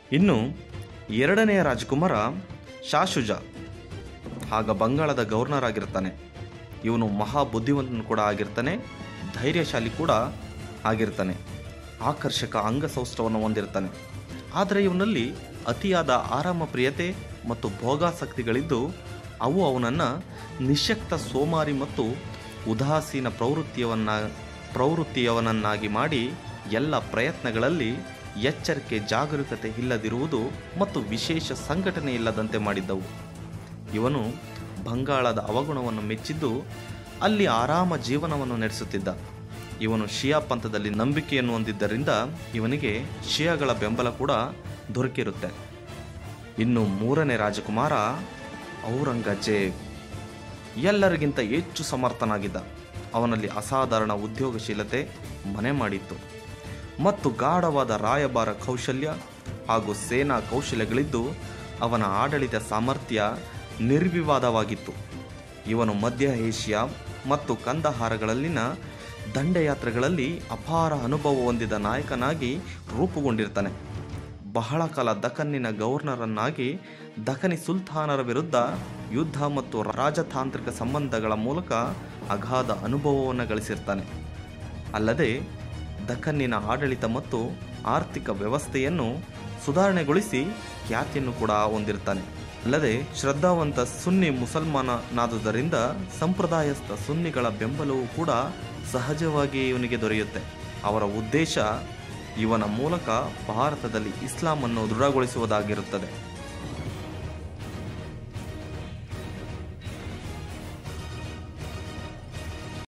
ಇನ್ನು ಎರಡನೆಯ ರಾಜಕುಮಾರ ಶಾಶುಜ ಆಗ ಬಂಗಾಳದ ಗವರ್ನರ್ ಆಗಿರ್ತಾನೆ ಇವನು ಮಹಾ ಬುದ್ಧಿವಂತನು ಕೂಡ ಆಗಿರ್ತಾನೆ ಧೈರ್ಯಶಾಲಿ ಕೂಡ ಆಗಿರ್ತಾನೆ ಆಕರ್ಷಕ ಅಂಗಸೌಷ್ಠವನ್ನು ಹೊಂದಿರ್ತಾನೆ ಆದರೆ ಇವನಲ್ಲಿ ಅತಿಯಾದ ಆರಾಮ ಪ್ರಿಯತೆ ಮತ್ತು ಭೋಗಾಸಕ್ತಿಗಳಿದ್ದು ಅವು ಅವನನ್ನು ನಿಶಕ್ತ ಸೋಮಾರಿ ಮತ್ತು ಉದಾಸೀನ ಪ್ರವೃತ್ತಿಯವನ್ನ ಪ್ರವೃತ್ತಿಯವನನ್ನಾಗಿ ಮಾಡಿ ಎಲ್ಲ ಪ್ರಯತ್ನಗಳಲ್ಲಿ ಎಚ್ಚರಿಕೆ ಜಾಗರೂಕತೆ ಇಲ್ಲದಿರುವುದು ಮತ್ತು ವಿಶೇಷ ಸಂಘಟನೆ ಇಲ್ಲದಂತೆ ಮಾಡಿದ್ದವು ಇವನು ಬಂಗಾಳದ ಅವಗುಣವನ್ನು ಮೆಚ್ಚಿದ್ದು ಅಲ್ಲಿ ಆರಾಮ ಜೀವನವನ್ನು ನಡೆಸುತ್ತಿದ್ದ ಇವನು ಶಿಯಾ ಪಂಥದಲ್ಲಿ ನಂಬಿಕೆಯನ್ನು ಹೊಂದಿದ್ದರಿಂದ ಇವನಿಗೆ ಶಿಯಾಗಳ ಬೆಂಬಲ ಕೂಡ ದೊರಕಿರುತ್ತೆ ಇನ್ನು ಮೂರನೇ ರಾಜಕುಮಾರ ಔರಂಗಜೇಬ್ ಎಲ್ಲರಿಗಿಂತ ಹೆಚ್ಚು ಸಮರ್ಥನಾಗಿದ್ದ ಅವನಲ್ಲಿ ಅಸಾಧಾರಣ ಉದ್ಯೋಗಶೀಲತೆ ಮನೆ ಮಾಡಿತ್ತು ಮತ್ತು ಗಾಢವಾದ ರಾಯಭಾರ ಕೌಶಲ್ಯ ಹಾಗೂ ಸೇನಾ ಕೌಶಲ್ಯಗಳಿದ್ದು ಅವನ ಆಡಳಿತ ಸಾಮರ್ಥ್ಯ ನಿರ್ವಿವಾದವಾಗಿತ್ತು ಇವನು ಮಧ್ಯ ಏಷ್ಯಾ ಮತ್ತು ಕಂದಹಾರಗಳಲ್ಲಿನ ದಂಡಯಾತ್ರೆಗಳಲ್ಲಿ ಅಪಾರ ಅನುಭವ ಹೊಂದಿದ ನಾಯಕನಾಗಿ ರೂಪುಗೊಂಡಿರ್ತಾನೆ ಬಹಳ ಕಾಲ ದಖನ್ನಿನ ಗವರ್ನರನ್ನಾಗಿ ದಖನಿ ಸುಲ್ತಾನರ ವಿರುದ್ಧ ಯುದ್ಧ ಮತ್ತು ರಾಜತಾಂತ್ರಿಕ ಸಂಬಂಧಗಳ ಮೂಲಕ ಅಗಾಧ ಅನುಭವವನ್ನು ಗಳಿಸಿರ್ತಾನೆ ಅಲ್ಲದೆ ದಖನ್ನಿನ ಆಡಳಿತ ಮತ್ತು ಆರ್ಥಿಕ ವ್ಯವಸ್ಥೆಯನ್ನು ಸುಧಾರಣೆಗೊಳಿಸಿ ಖ್ಯಾತಿಯನ್ನು ಕೂಡ ಹೊಂದಿರ್ತಾನೆ ಅಲ್ಲದೆ ಶ್ರದ್ಧಾವಂತ ಸುನ್ನಿ ಮುಸಲ್ಮಾನನಾದುದರಿಂದ ಸಂಪ್ರದಾಯಸ್ಥ ಸುನ್ನಿಗಳ ಬೆಂಬಲವೂ ಕೂಡ ಸಹಜವಾಗಿ ಇವನಿಗೆ ದೊರೆಯುತ್ತೆ ಅವರ ಉದ್ದೇಶ ಇವನ ಮೂಲಕ ಭಾರತದಲ್ಲಿ ಇಸ್ಲಾಮನ್ನು ದೃಢಗೊಳಿಸುವುದಾಗಿರುತ್ತದೆ